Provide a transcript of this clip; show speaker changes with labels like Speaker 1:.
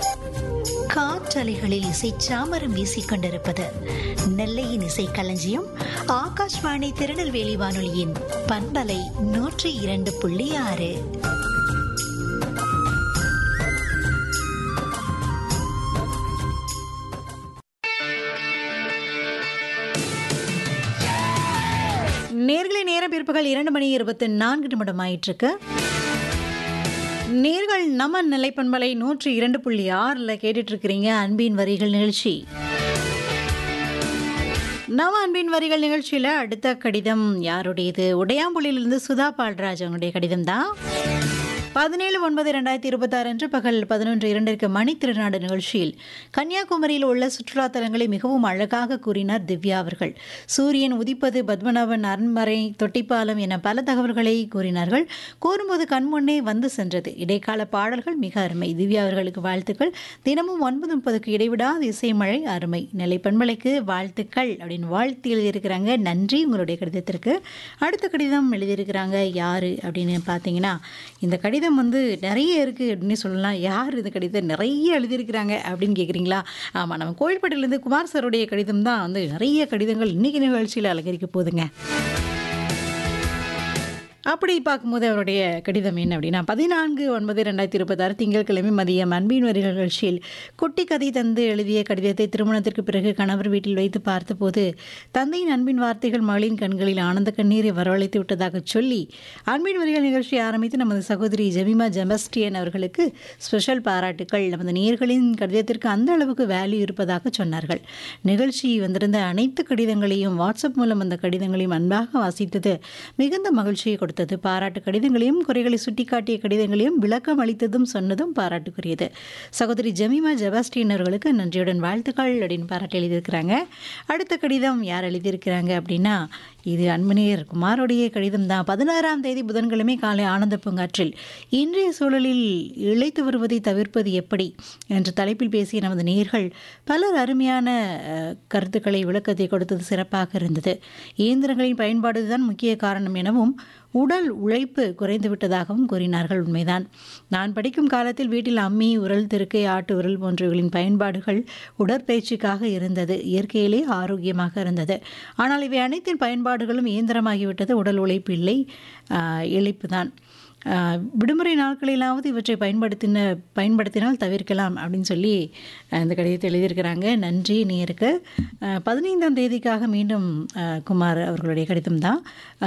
Speaker 1: காற்றலைகளில் இசை சாமரம் வீசிக் கொண்டிருப்பது நெல்லையின் இசை களஞ்சியம் ஆகாஷ்வாணி திருநெல்வேலி வானொலியின் பண்பலை நூற்றி இரண்டு புள்ளி ஆறு நேர்களை நேரம் பிற்பகல் இரண்டு மணி இருபத்தி நான்கு நிமிடம் ஆயிட்டிருக்கு நேர்கள் நம்ம நிலைப்பண்பலை நூற்றி இரண்டு புள்ளி ஆறில் கேட்டுட்டு இருக்கிறீங்க அன்பின் வரிகள் நிகழ்ச்சி நம்ம அன்பின் வரிகள் நிகழ்ச்சியில் அடுத்த கடிதம் யாருடையது உடையாம்புலியிலிருந்து சுதா பால்ராஜ் அவங்களுடைய கடிதம் தான் பதினேழு ஒன்பது ரெண்டாயிரத்தி இருபத்தாறு அன்று பகல் பதினொன்று இரண்டிற்கு மணி திருநாடு நிகழ்ச்சியில் கன்னியாகுமரியில் உள்ள சுற்றுலா தலங்களை மிகவும் அழகாக கூறினார் திவ்யா அவர்கள் சூரியன் உதிப்பது பத்மநாபன் அரண்மறை தொட்டிப்பாலம் என பல தகவல்களை கூறினார்கள் கூறும்போது கண்முன்னே வந்து சென்றது இடைக்கால பாடல்கள் மிக அருமை திவ்யா அவர்களுக்கு வாழ்த்துக்கள் தினமும் ஒன்பது முப்பதுக்கு இடைவிடாத இசைமழை அருமை நிலை பண்பலைக்கு வாழ்த்துக்கள் அப்படின்னு வாழ்த்து எழுதியிருக்கிறாங்க நன்றி உங்களுடைய கடிதத்திற்கு அடுத்த கடிதம் எழுதியிருக்கிறாங்க யாரு அப்படின்னு பார்த்தீங்கன்னா இந்த கடிதம் வந்து நிறைய இருக்குது அப்படின்னு சொல்லலாம் யார் இந்த கடிதம் நிறைய எழுதியிருக்கிறாங்க அப்படின்னு கேட்குறீங்களா ஆமாம் நம்ம கோயில்பட்டிலேருந்து குமார் சாருடைய கடிதம் தான் வந்து நிறைய கடிதங்கள் இன்றைக்கி நிகழ்ச்சியில் அலங்கரிக்க போகுதுங்க அப்படி பார்க்கும்போது அவருடைய கடிதம் என்ன அப்படின்னா பதினான்கு ஒன்பது ரெண்டாயிரத்தி இருபத்தாறு திங்கட்கிழமை மதியம் அன்பின் வரி நிகழ்ச்சியில் குட்டி கதை தந்து எழுதிய கடிதத்தை திருமணத்திற்கு பிறகு கணவர் வீட்டில் வைத்து பார்த்தபோது தந்தையின் அன்பின் வார்த்தைகள் மகளின் கண்களில் ஆனந்த கண்ணீரை வரவழைத்து விட்டதாக சொல்லி அன்பின் வரிகள் நிகழ்ச்சி ஆரம்பித்து நமது சகோதரி ஜெமிமா ஜெபஸ்டியன் அவர்களுக்கு ஸ்பெஷல் பாராட்டுக்கள் நமது நேர்களின் கடிதத்திற்கு அந்த அளவுக்கு வேல்யூ இருப்பதாக சொன்னார்கள் நிகழ்ச்சி வந்திருந்த அனைத்து கடிதங்களையும் வாட்ஸ்அப் மூலம் அந்த கடிதங்களையும் அன்பாக வாசித்தது மிகுந்த மகிழ்ச்சியை கொடுத்தது பாராட்டு கடிதங்களையும் குறைகளை சுட்டிக்காட்டிய கடிதங்களையும் விளக்கம் அளித்ததும் சொன்னதும் பாராட்டுக்குரியது சகோதரி ஜெமிமா ஜெபாஸ்டின் அவர்களுக்கு நன்றியுடன் வாழ்த்துக்கள் அப்படின்னு பாராட்டி எழுதியிருக்கிறாங்க அடுத்த கடிதம் யார் எழுதியிருக்கிறாங்க அப்படின்னா இது அன்புநேயர் குமாரோடைய கடிதம் தான் பதினாறாம் தேதி புதன்கிழமை காலை ஆனந்த பூங்காற்றில் இன்றைய சூழலில் இழைத்து வருவதை தவிர்ப்பது எப்படி என்ற தலைப்பில் பேசிய நமது நேர்கள் பலர் அருமையான அஹ், கருத்துக்களை விளக்கத்தை கொடுத்தது சிறப்பாக இருந்தது இயந்திரங்களின் பயன்பாடுதான் முக்கிய காரணம் எனவும் உடல் உழைப்பு குறைந்து விட்டதாகவும் கூறினார்கள் உண்மைதான் நான் படிக்கும் காலத்தில் வீட்டில் அம்மி உரல் திருக்கை ஆட்டு உரல் போன்றவைகளின் பயன்பாடுகள் உடற்பயிற்சிக்காக இருந்தது இயற்கையிலே ஆரோக்கியமாக இருந்தது ஆனால் இவை அனைத்தின் பயன்பாடுகளும் இயந்திரமாகிவிட்டது உடல் உழைப்பு இல்லை ஆஹ், இழைப்பு தான் ஆஹ், விடுமுறை நாட்களிலாவது இவற்றை பயன்படுத்தின பயன்படுத்தினால் தவிர்க்கலாம் அப்படின்னு சொல்லி ஆஹ், இந்த கடிதத்தை எழுதியிருக்கிறாங்க நன்றி நேருக்கு பதினைந்தாம் தேதிக்காக மீண்டும் ஆஹ், குமார் அவர்களுடைய கடிதம் தான்